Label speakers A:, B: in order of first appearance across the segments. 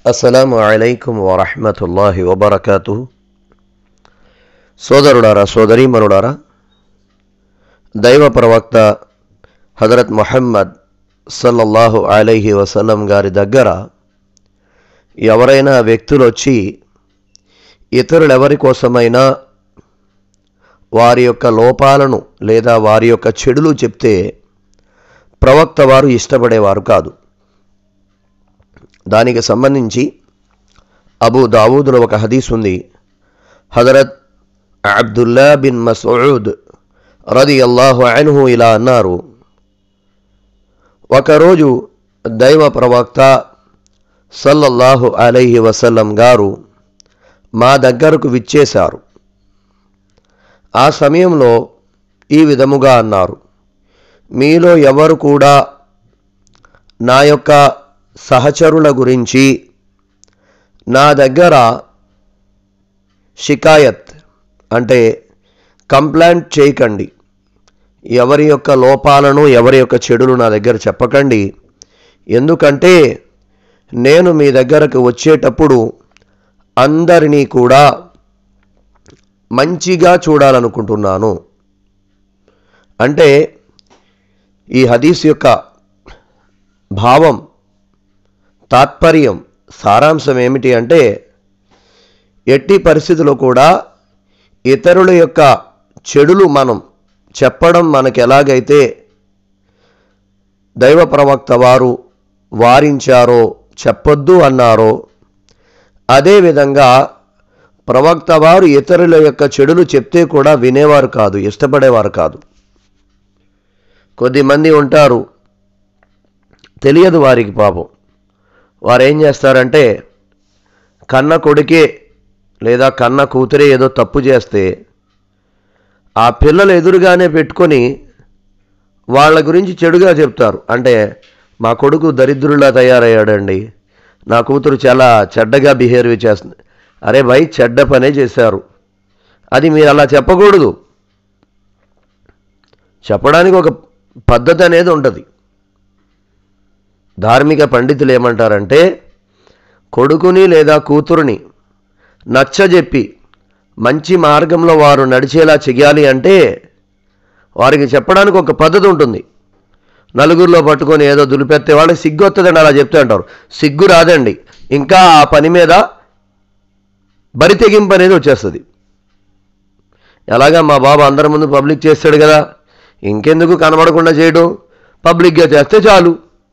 A: అస్సలాము అలైకుం వరహమతుల్లాహి వబర్కాతు సోదరుడారా సోదరీమనుడారా దైవ ప్రవక్త హజరత్ ముహమ్మద్ సల్లల్లాహు అలైహి వసల్లం గారి దగ్గర ఎవరైనా వ్యక్తులు వచ్చి ఇతరులెవరి కోసమైనా వారి యొక్క లోపాలను లేదా వారి యొక్క చెడులు చెప్తే ప్రవక్త వారు ఇష్టపడేవారు కాదు దానికి సంబంధించి అబూ దావూదులో ఒక హదీస్ ఉంది హజరత్ అబ్దుల్లా బిన్ మసూద్ రది అల్లాహు అన్హు ఇలా అన్నారు ఒకరోజు దైవ ప్రవక్త సల్లల్లాహు అలైహి వసల్లం గారు మా దగ్గరకు విచ్చేశారు ఆ సమయంలో ఈ విధముగా అన్నారు మీలో ఎవరు కూడా నా యొక్క సహచరుల గురించి నా దగ్గర షికాయత్ అంటే కంప్లైంట్ చేయకండి ఎవరి యొక్క లోపాలను ఎవరి యొక్క చెడులు నా దగ్గర చెప్పకండి ఎందుకంటే నేను మీ దగ్గరకు వచ్చేటప్పుడు అందరినీ కూడా మంచిగా చూడాలనుకుంటున్నాను అంటే ఈ హదీస్ యొక్క భావం తాత్పర్యం సారాంశం ఏమిటి అంటే ఎట్టి పరిస్థితుల్లో కూడా ఇతరుల యొక్క చెడులు మనం చెప్పడం మనకు ఎలాగైతే దైవ ప్రవక్త వారు వారించారో చెప్పొద్దు అన్నారో అదేవిధంగా ప్రవక్త వారు ఇతరుల యొక్క చెడులు చెప్తే కూడా వినేవారు కాదు ఇష్టపడేవారు కాదు కొద్దిమంది ఉంటారు తెలియదు వారికి పాపం వారు ఏం చేస్తారంటే కన్న కొడుకే లేదా కన్న కూతురే ఏదో తప్పు చేస్తే ఆ పిల్లలు ఎదురుగానే పెట్టుకొని వాళ్ళ గురించి చెడుగా చెప్తారు అంటే మా కొడుకు దరిద్రులా తయారయ్యాడండి నా కూతురు చాలా చెడ్డగా బిహేవ్ చేస్తుంది అరే భయ్ చెడ్డ పనే చేశారు అది మీరు అలా చెప్పకూడదు చెప్పడానికి ఒక పద్ధతి అనేది ఉంటుంది ధార్మిక పండితులు ఏమంటారంటే కొడుకుని లేదా కూతురుని నచ్చజెప్పి మంచి మార్గంలో వారు నడిచేలా చెయ్యాలి అంటే వారికి చెప్పడానికి ఒక పద్ధతి ఉంటుంది నలుగురిలో పట్టుకొని ఏదో దులిపెత్తే వాళ్ళకి సిగ్గు వస్తుందండి అలా చెప్తే అంటారు సిగ్గు రాదండి ఇంకా ఆ పని మీద బరి తెగింపు అనేది వచ్చేస్తుంది ఎలాగా మా బాబు అందరి ముందు పబ్లిక్ చేస్తాడు కదా ఇంకెందుకు కనబడకుండా చేయడం పబ్లిక్గా చేస్తే చాలు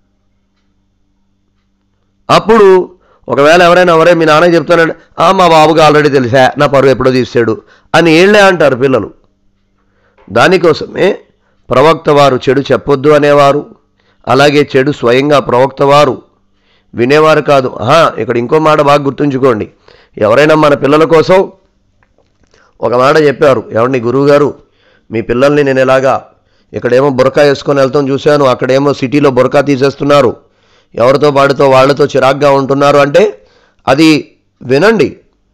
A: అప్పుడు ఒకవేళ ఎవరైనా ఎవరే మీ నాన్న చెప్తానంటే ఆ మా బాబుకి ఆల్రెడీ తెలిసా నా పరువు ఎప్పుడో తీసాడు అని ఏళ్లే అంటారు పిల్లలు దానికోసమే ప్రవక్త వారు చెడు చెప్పొద్దు అనేవారు అలాగే చెడు స్వయంగా ప్రవక్త వారు వినేవారు కాదు ఆహా ఇక్కడ ఇంకో మాట బాగా గుర్తుంచుకోండి ఎవరైనా మన పిల్లల కోసం ఒక మాట చెప్పారు ఏమండి గురువుగారు మీ పిల్లల్ని నేను ఎలాగా ఇక్కడేమో బురకా వేసుకొని వెళ్తాం చూశాను అక్కడేమో సిటీలో బురకా తీసేస్తున్నారు ఎవరితో పాడుతో వాళ్ళతో చిరాగ్గా ఉంటున్నారు అంటే అది వినండి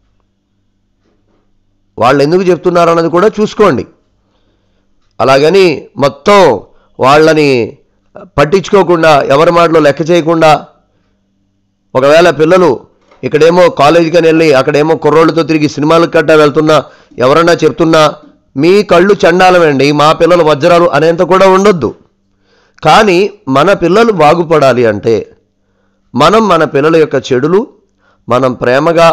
A: వాళ్ళు ఎందుకు చెప్తున్నారు అన్నది కూడా చూసుకోండి అలాగని మొత్తం వాళ్ళని పట్టించుకోకుండా ఎవరి మాటలో లెక్క చేయకుండా ఒకవేళ పిల్లలు ఇక్కడేమో కాలేజీకి వెళ్ళి అక్కడేమో కుర్రోళ్ళతో తిరిగి సినిమాలకు కట్టా వెళ్తున్నా ఎవరన్నా చెప్తున్నా మీ కళ్ళు చండాలమండి మా పిల్లలు వజ్రాలు అనేంత కూడా ఉండొద్దు కానీ మన పిల్లలు బాగుపడాలి అంటే మనం మన పిల్లల యొక్క చెడులు మనం ప్రేమగా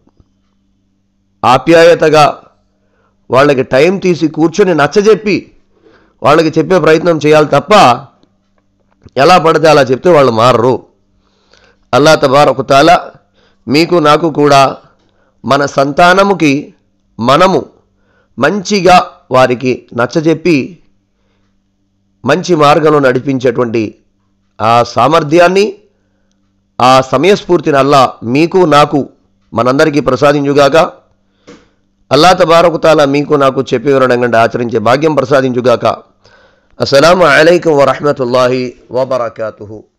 A: ఆప్యాయతగా వాళ్ళకి టైం తీసి కూర్చొని నచ్చజెప్పి వాళ్ళకి చెప్పే ప్రయత్నం చేయాలి తప్ప ఎలా పడితే అలా చెప్తే వాళ్ళు మారరు అల్లా తబారకు తాలా మీకు నాకు కూడా మన సంతానముకి మనము మంచిగా వారికి నచ్చజెప్పి మంచి మార్గంలో నడిపించేటువంటి ఆ సామర్థ్యాన్ని ఆ సమయస్ఫూర్తిని అల్లా మీకు నాకు మనందరికీ ప్రసాదించుగాక అల్లా తబారకుతాల మీకు నాకు చెప్పి వివరణంగా ఆచరించే భాగ్యం ప్రసాదించుగాక అస్సలం అయికం వరహమతుల్లాహి వబర్కాతు